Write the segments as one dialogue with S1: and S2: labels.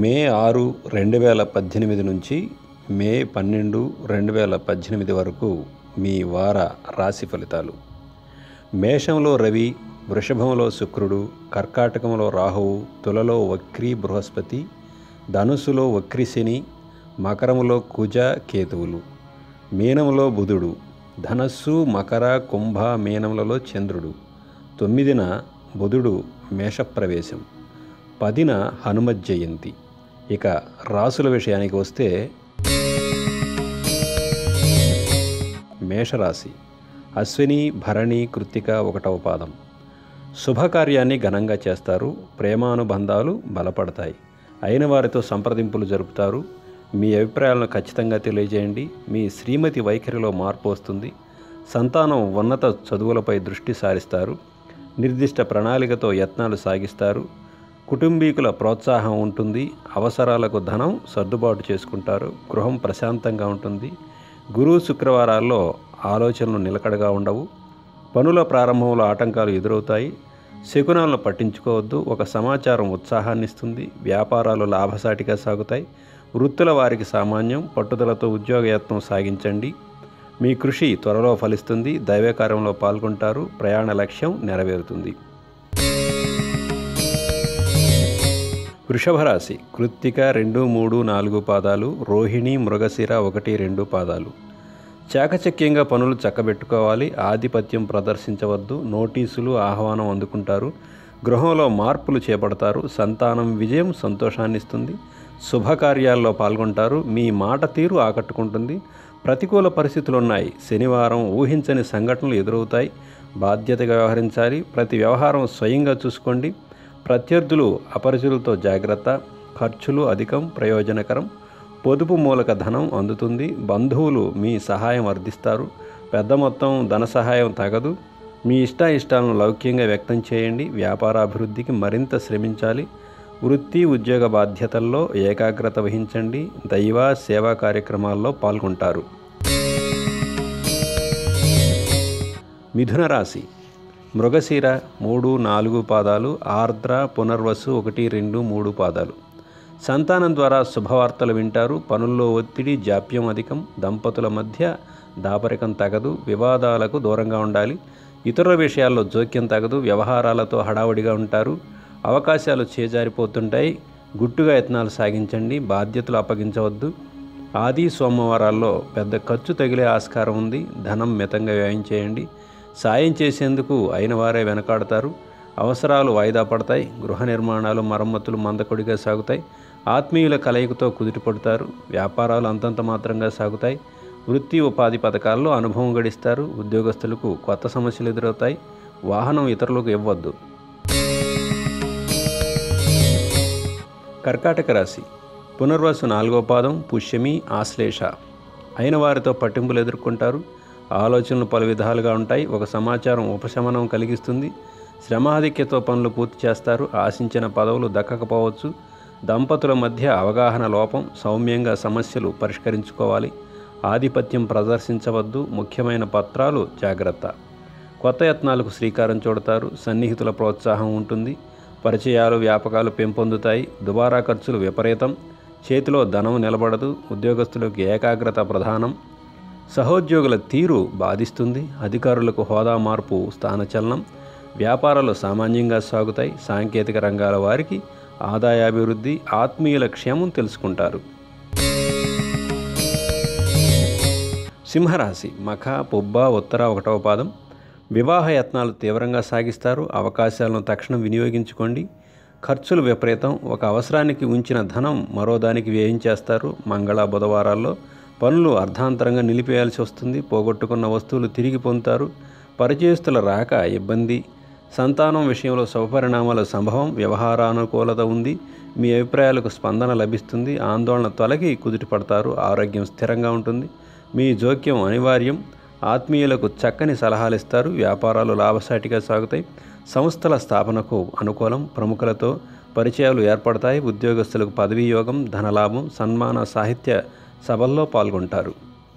S1: మే ఆరు రెండు వేల పద్దెనిమిది నుంచి మే పన్నెండు రెండు వేల పద్దెనిమిది వరకు మీ వార రాశి ఫలితాలు మేషంలో రవి వృషభంలో శుక్రుడు కర్కాటకంలో రాహువు తులలో వక్రీ బృహస్పతి ధనుసులో వక్రి శని మకరములో కుజ కేతువులు మీనములో బుధుడు ధనస్సు మకర కుంభ మీనములలో చంద్రుడు తొమ్మిదిన బుధుడు మేషప్రవేశం పదిన హనుమత్ జయంతి ఇక రాసుల విషయానికి వస్తే మేషరాశి అశ్విని భరణి కృత్తిక ఒకటవ పాదం శుభకార్యాన్ని ఘనంగా చేస్తారు ప్రేమానుబంధాలు బలపడతాయి అయిన వారితో సంప్రదింపులు జరుపుతారు మీ అభిప్రాయాలను ఖచ్చితంగా తెలియజేయండి మీ శ్రీమతి వైఖరిలో మార్పు వస్తుంది సంతానం ఉన్నత చదువులపై దృష్టి సారిస్తారు నిర్దిష్ట ప్రణాళికతో యత్నాలు సాగిస్తారు కుటుంబీకుల ప్రోత్సాహం ఉంటుంది అవసరాలకు ధనం సర్దుబాటు చేసుకుంటారు గృహం ప్రశాంతంగా ఉంటుంది గురు శుక్రవారాల్లో ఆలోచనలు నిలకడగా ఉండవు పనుల ప్రారంభంలో ఆటంకాలు ఎదురవుతాయి శకునాలను పట్టించుకోవద్దు ఒక సమాచారం ఉత్సాహాన్ని ఇస్తుంది వ్యాపారాలు లాభసాటిగా సాగుతాయి వృత్తుల వారికి సామాన్యం పట్టుదలతో ఉద్యోగయత్నం సాగించండి మీ కృషి త్వరలో ఫలిస్తుంది దైవకార్యంలో పాల్గొంటారు ప్రయాణ లక్ష్యం నెరవేరుతుంది వృషభ రాశి కృత్తిక రెండు మూడు నాలుగు పాదాలు రోహిణి మృగశిర ఒకటి రెండు పాదాలు చాకచక్యంగా పనులు చక్కబెట్టుకోవాలి ఆధిపత్యం ప్రదర్శించవద్దు నోటీసులు ఆహ్వానం అందుకుంటారు గృహంలో మార్పులు చేపడతారు సంతానం విజయం సంతోషాన్ని ఇస్తుంది శుభకార్యాల్లో పాల్గొంటారు మీ మాట తీరు ఆకట్టుకుంటుంది ప్రతికూల పరిస్థితులు ఉన్నాయి శనివారం ఊహించని సంఘటనలు ఎదురవుతాయి బాధ్యతగా వ్యవహరించాలి ప్రతి వ్యవహారం స్వయంగా చూసుకోండి ప్రత్యర్థులు అపరిచులతో జాగ్రత్త ఖర్చులు అధికం ప్రయోజనకరం పొదుపు మూలక ధనం అందుతుంది బంధువులు మీ సహాయం అర్థిస్తారు పెద్ద మొత్తం ధన సహాయం తగదు మీ ఇష్ట ఇష్టాలను లౌక్యంగా వ్యక్తం చేయండి వ్యాపారాభివృద్ధికి మరింత శ్రమించాలి వృత్తి ఉద్యోగ బాధ్యతల్లో ఏకాగ్రత వహించండి దైవ సేవా కార్యక్రమాల్లో పాల్గొంటారు మిథున రాశి మృగశిర మూడు నాలుగు పాదాలు ఆర్ద్ర పునర్వసు ఒకటి రెండు మూడు పాదాలు సంతానం ద్వారా శుభవార్తలు వింటారు పనుల్లో ఒత్తిడి జాప్యం అధికం దంపతుల మధ్య దాపరికం తగదు వివాదాలకు దూరంగా ఉండాలి ఇతరుల విషయాల్లో జోక్యం తగదు వ్యవహారాలతో హడావుడిగా ఉంటారు అవకాశాలు చేజారిపోతుంటాయి గుట్టుగా యత్నాలు సాగించండి బాధ్యతలు అప్పగించవద్దు ఆది సోమవారాల్లో పెద్ద ఖర్చు తగిలే ఆస్కారం ఉంది ధనం మితంగా వ్యయం చేయండి సాయం చేసేందుకు అయిన వారే వెనకాడతారు అవసరాలు వాయిదా పడతాయి గృహ నిర్మాణాలు మరమ్మతులు మందకొడిగా సాగుతాయి ఆత్మీయుల కలయికతో కుదుటపడతారు వ్యాపారాలు అంతంత మాత్రంగా సాగుతాయి వృత్తి ఉపాధి పథకాల్లో అనుభవం గడిస్తారు ఉద్యోగస్తులకు కొత్త సమస్యలు ఎదురవుతాయి వాహనం ఇతరులకు ఇవ్వద్దు కర్కాటక రాశి పునర్వసు నాలుగో పాదం పుష్యమి ఆశ్లేష అయిన వారితో పట్టింపులు ఎదుర్కొంటారు ఆలోచనలు పలు విధాలుగా ఉంటాయి ఒక సమాచారం ఉపశమనం కలిగిస్తుంది శ్రమాధిక్యతో పనులు పూర్తి చేస్తారు ఆశించిన పదవులు దక్కకపోవచ్చు దంపతుల మధ్య అవగాహన లోపం సౌమ్యంగా సమస్యలు పరిష్కరించుకోవాలి ఆధిపత్యం ప్రదర్శించవద్దు ముఖ్యమైన పత్రాలు జాగ్రత్త కొత్త యత్నాలకు శ్రీకారం చుడతారు సన్నిహితుల ప్రోత్సాహం ఉంటుంది పరిచయాలు వ్యాపకాలు పెంపొందుతాయి దుబారా ఖర్చులు విపరీతం చేతిలో ధనం నిలబడదు ఉద్యోగస్తులకు ఏకాగ్రత ప్రధానం సహోద్యోగుల తీరు బాధిస్తుంది అధికారులకు హోదా మార్పు స్థానచలనం వ్యాపారాలు సామాన్యంగా సాగుతాయి సాంకేతిక రంగాల వారికి ఆదాయాభివృద్ధి ఆత్మీయుల క్షేమం తెలుసుకుంటారు సింహరాశి మఖ పుబ్బ ఉత్తర ఒకటవ పాదం వివాహ యత్నాలు తీవ్రంగా సాగిస్తారు అవకాశాలను తక్షణం వినియోగించుకోండి ఖర్చులు విపరీతం ఒక అవసరానికి ఉంచిన ధనం మరో దానికి వ్యయం చేస్తారు మంగళ బుధవారాల్లో పనులు అర్ధాంతరంగా నిలిపేయాల్సి వస్తుంది పోగొట్టుకున్న వస్తువులు తిరిగి పొందుతారు పరిచయస్తుల రాక ఇబ్బంది సంతానం విషయంలో శుభపరిణామాల సంభవం వ్యవహారానుకూలత ఉంది మీ అభిప్రాయాలకు స్పందన లభిస్తుంది ఆందోళన తొలగి కుదుటి పడతారు ఆరోగ్యం స్థిరంగా ఉంటుంది మీ జోక్యం అనివార్యం ఆత్మీయులకు చక్కని సలహాలు ఇస్తారు వ్యాపారాలు లాభసాటిగా సాగుతాయి సంస్థల స్థాపనకు అనుకూలం ప్రముఖులతో పరిచయాలు ఏర్పడతాయి ఉద్యోగస్తులకు పదవీ యోగం ధనలాభం సన్మాన సాహిత్య సభల్లో పాల్గొంటారు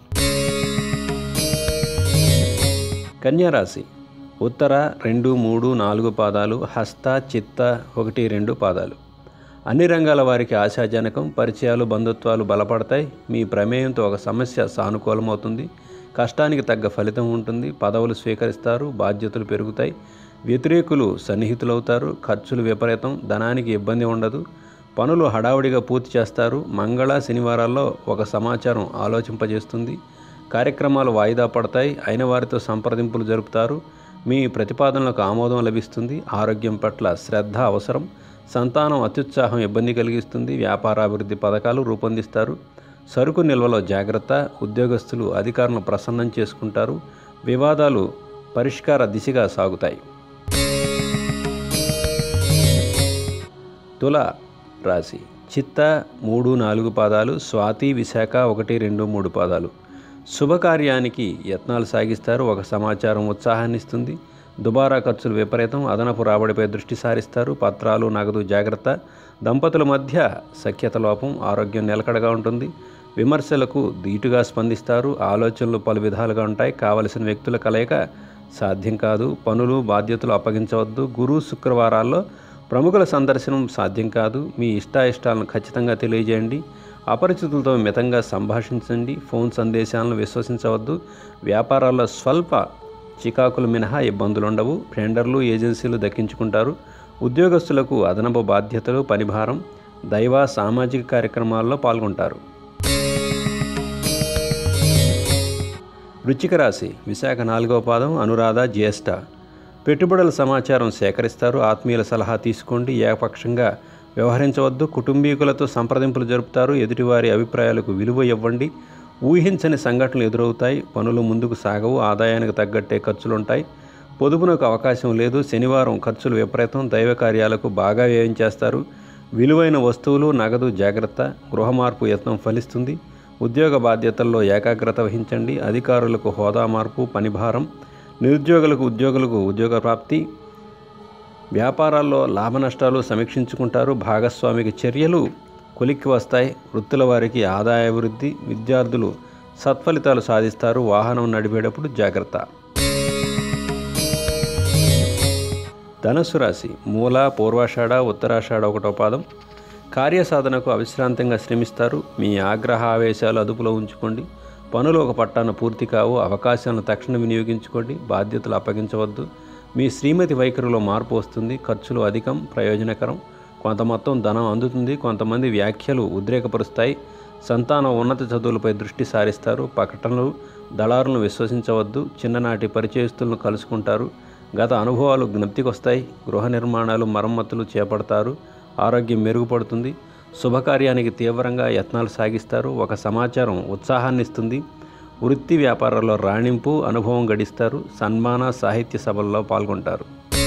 S1: కన్యారాశి ఉత్తర రెండు మూడు నాలుగు పాదాలు హస్త చిత్త ఒకటి రెండు పాదాలు అన్ని రంగాల వారికి ఆశాజనకం పరిచయాలు బంధుత్వాలు బలపడతాయి మీ ప్రమేయంతో ఒక సమస్య సానుకూలమవుతుంది కష్టానికి తగ్గ ఫలితం ఉంటుంది పదవులు స్వీకరిస్తారు బాధ్యతలు పెరుగుతాయి వ్యతిరేకులు సన్నిహితులవుతారు ఖర్చులు విపరీతం ధనానికి ఇబ్బంది ఉండదు పనులు హడావుడిగా పూర్తి చేస్తారు మంగళ శనివారాల్లో ఒక సమాచారం ఆలోచింపజేస్తుంది కార్యక్రమాలు వాయిదా పడతాయి అయిన వారితో సంప్రదింపులు జరుపుతారు మీ ప్రతిపాదనలకు ఆమోదం లభిస్తుంది ఆరోగ్యం పట్ల శ్రద్ధ అవసరం సంతానం అత్యుత్సాహం ఇబ్బంది కలిగిస్తుంది వ్యాపారాభివృద్ధి పథకాలు రూపొందిస్తారు సరుకు నిల్వలో జాగ్రత్త ఉద్యోగస్తులు అధికారులను ప్రసన్నం చేసుకుంటారు వివాదాలు పరిష్కార దిశగా సాగుతాయి తుల రాశి చిత్త మూడు నాలుగు పాదాలు స్వాతి విశాఖ ఒకటి రెండు మూడు పాదాలు శుభకార్యానికి యత్నాలు సాగిస్తారు ఒక సమాచారం ఉత్సాహాన్ని ఇస్తుంది దుబారా ఖర్చులు విపరీతం అదనపు రాబడిపై దృష్టి సారిస్తారు పత్రాలు నగదు జాగ్రత్త దంపతుల మధ్య సఖ్యత లోపం ఆరోగ్యం నిలకడగా ఉంటుంది విమర్శలకు ధీటుగా స్పందిస్తారు ఆలోచనలు పలు విధాలుగా ఉంటాయి కావలసిన వ్యక్తుల కలయిక సాధ్యం కాదు పనులు బాధ్యతలు అప్పగించవద్దు గురు శుక్రవారాల్లో ప్రముఖుల సందర్శనం సాధ్యం కాదు మీ ఇష్టాయిష్టాలను ఖచ్చితంగా తెలియజేయండి అపరిచితులతో మితంగా సంభాషించండి ఫోన్ సందేశాలను విశ్వసించవద్దు వ్యాపారాల్లో స్వల్ప చికాకులు మినహా ఇబ్బందులు ఉండవు టెండర్లు ఏజెన్సీలు దక్కించుకుంటారు ఉద్యోగస్తులకు అదనపు బాధ్యతలు పనిభారం దైవ సామాజిక కార్యక్రమాల్లో పాల్గొంటారు వృచ్చిక రాశి విశాఖ నాలుగవ పాదం అనురాధ జ్యేష్ఠ పెట్టుబడుల సమాచారం సేకరిస్తారు ఆత్మీయుల సలహా తీసుకోండి ఏకపక్షంగా వ్యవహరించవద్దు కుటుంబీకులతో సంప్రదింపులు జరుపుతారు ఎదుటివారి అభిప్రాయాలకు విలువ ఇవ్వండి ఊహించని సంఘటనలు ఎదురవుతాయి పనులు ముందుకు సాగవు ఆదాయానికి తగ్గట్టే ఖర్చులుంటాయి పొదుపునకు అవకాశం లేదు శనివారం ఖర్చులు విపరీతం దైవ కార్యాలకు బాగా వ్యయం చేస్తారు విలువైన వస్తువులు నగదు జాగ్రత్త గృహ మార్పు యత్నం ఫలిస్తుంది ఉద్యోగ బాధ్యతల్లో ఏకాగ్రత వహించండి అధికారులకు హోదా మార్పు పనిభారం నిరుద్యోగులకు ఉద్యోగులకు ఉద్యోగ ప్రాప్తి వ్యాపారాల్లో లాభ నష్టాలు సమీక్షించుకుంటారు భాగస్వామిక చర్యలు కొలిక్కి వస్తాయి వృత్తుల వారికి ఆదాయ అభివృద్ధి విద్యార్థులు సత్ఫలితాలు సాధిస్తారు వాహనం నడిపేటప్పుడు జాగ్రత్త ధనస్సు రాశి మూల పూర్వాషాఢ ఉత్తరాషాఢ ఒకటో పాదం కార్యసాధనకు అవిశ్రాంతంగా శ్రమిస్తారు మీ ఆగ్రహ ఆవేశాలు అదుపులో ఉంచుకోండి పనులు ఒక పట్టాన పూర్తి కావు అవకాశాలను తక్షణం వినియోగించుకోండి బాధ్యతలు అప్పగించవద్దు మీ శ్రీమతి వైఖరిలో మార్పు వస్తుంది ఖర్చులు అధికం ప్రయోజనకరం కొంత మొత్తం ధనం అందుతుంది కొంతమంది వ్యాఖ్యలు ఉద్రేకపరుస్తాయి సంతానం ఉన్నత చదువులపై దృష్టి సారిస్తారు ప్రకటనలు దళారులను విశ్వసించవద్దు చిన్ననాటి పరిచయస్తులను కలుసుకుంటారు గత అనుభవాలు జ్ఞప్తికొస్తాయి గృహ నిర్మాణాలు మరమ్మతులు చేపడతారు ఆరోగ్యం మెరుగుపడుతుంది శుభకార్యానికి తీవ్రంగా యత్నాలు సాగిస్తారు ఒక సమాచారం ఉత్సాహాన్ని ఇస్తుంది వృత్తి వ్యాపారాల్లో రాణింపు అనుభవం గడిస్తారు సన్మాన సాహిత్య సభల్లో పాల్గొంటారు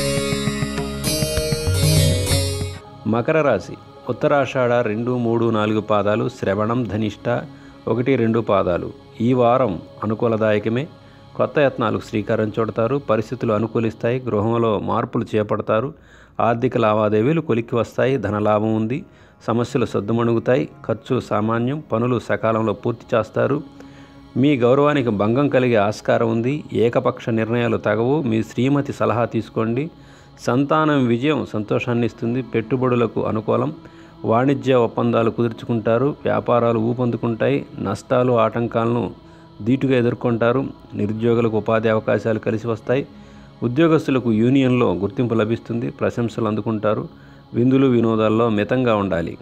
S1: మకర రాశి ఉత్తరాషాఢ రెండు మూడు నాలుగు పాదాలు శ్రవణం ధనిష్ట ఒకటి రెండు పాదాలు ఈ వారం అనుకూలదాయకమే కొత్త యత్నాలకు శ్రీకారం చుడతారు పరిస్థితులు అనుకూలిస్తాయి గృహంలో మార్పులు చేపడతారు ఆర్థిక లావాదేవీలు కొలిక్కి వస్తాయి ధనలాభం ఉంది సమస్యలు సద్దుమణుగుతాయి ఖర్చు సామాన్యం పనులు సకాలంలో పూర్తి చేస్తారు మీ గౌరవానికి భంగం కలిగే ఆస్కారం ఉంది ఏకపక్ష నిర్ణయాలు తగవు మీ శ్రీమతి సలహా తీసుకోండి సంతానం విజయం సంతోషాన్ని ఇస్తుంది పెట్టుబడులకు అనుకూలం వాణిజ్య ఒప్పందాలు కుదుర్చుకుంటారు వ్యాపారాలు ఊపందుకుంటాయి నష్టాలు ఆటంకాలను ధీటుగా ఎదుర్కొంటారు నిరుద్యోగులకు ఉపాధి అవకాశాలు కలిసి వస్తాయి ఉద్యోగస్తులకు యూనియన్లో గుర్తింపు లభిస్తుంది ప్రశంసలు అందుకుంటారు విందులు వినోదాల్లో మితంగా ఉండాలి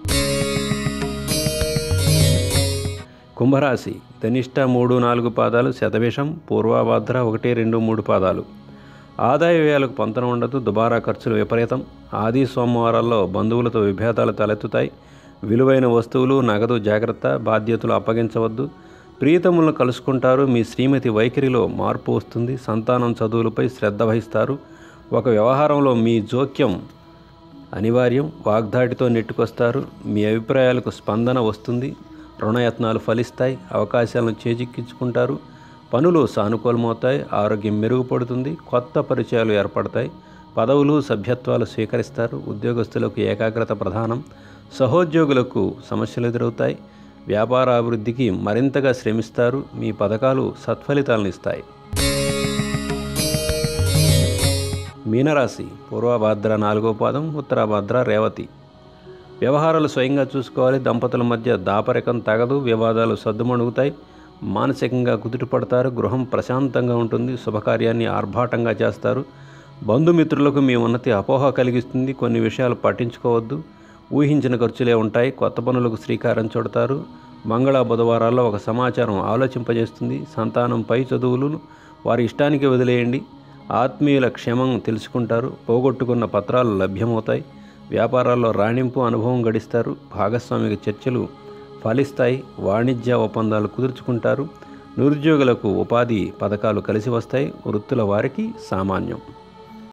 S1: కుంభరాశి ధనిష్ట మూడు నాలుగు పాదాలు శతభిషం పూర్వాభాద్ర ఒకటి రెండు మూడు పాదాలు ఆదాయ వ్యయాలకు పొంతన ఉండదు దుబారా ఖర్చులు విపరీతం ఆది సోమవారాల్లో బంధువులతో విభేదాలు తలెత్తుతాయి విలువైన వస్తువులు నగదు జాగ్రత్త బాధ్యతలు అప్పగించవద్దు ప్రియతములను కలుసుకుంటారు మీ శ్రీమతి వైఖరిలో మార్పు వస్తుంది సంతానం చదువులపై శ్రద్ధ వహిస్తారు ఒక వ్యవహారంలో మీ జోక్యం అనివార్యం వాగ్దాటితో నెట్టుకొస్తారు మీ అభిప్రాయాలకు స్పందన వస్తుంది రుణయత్నాలు ఫలిస్తాయి అవకాశాలను చేజిక్కించుకుంటారు పనులు సానుకూలమవుతాయి ఆరోగ్యం మెరుగుపడుతుంది కొత్త పరిచయాలు ఏర్పడతాయి పదవులు సభ్యత్వాలు స్వీకరిస్తారు ఉద్యోగస్తులకు ఏకాగ్రత ప్రధానం సహోద్యోగులకు సమస్యలు ఎదురవుతాయి వ్యాపార అభివృద్ధికి మరింతగా శ్రమిస్తారు మీ పథకాలు సత్ఫలితాలను ఇస్తాయి మీనరాశి పూర్వభాద్ర నాలుగో పాదం ఉత్తరాభాద్ర రేవతి వ్యవహారాలు స్వయంగా చూసుకోవాలి దంపతుల మధ్య దాపరికం తగదు వివాదాలు సద్దుమణుగుతాయి మానసికంగా కుదుటపడతారు గృహం ప్రశాంతంగా ఉంటుంది శుభకార్యాన్ని ఆర్భాటంగా చేస్తారు బంధుమిత్రులకు మీ ఉన్నతి అపోహ కలిగిస్తుంది కొన్ని విషయాలు పట్టించుకోవద్దు ఊహించిన ఖర్చులే ఉంటాయి కొత్త పనులకు శ్రీకారం చుడతారు మంగళ బుధవారాల్లో ఒక సమాచారం ఆలోచింపజేస్తుంది సంతానం పై చదువులను వారి ఇష్టానికి వదిలేయండి ఆత్మీయుల క్షేమం తెలుసుకుంటారు పోగొట్టుకున్న పత్రాలు లభ్యమవుతాయి వ్యాపారాల్లో రాణింపు అనుభవం గడిస్తారు భాగస్వామిక చర్చలు ఫలిస్తాయి వాణిజ్య ఒప్పందాలు కుదుర్చుకుంటారు నిరుద్యోగులకు ఉపాధి పథకాలు కలిసి వస్తాయి వృత్తుల వారికి సామాన్యం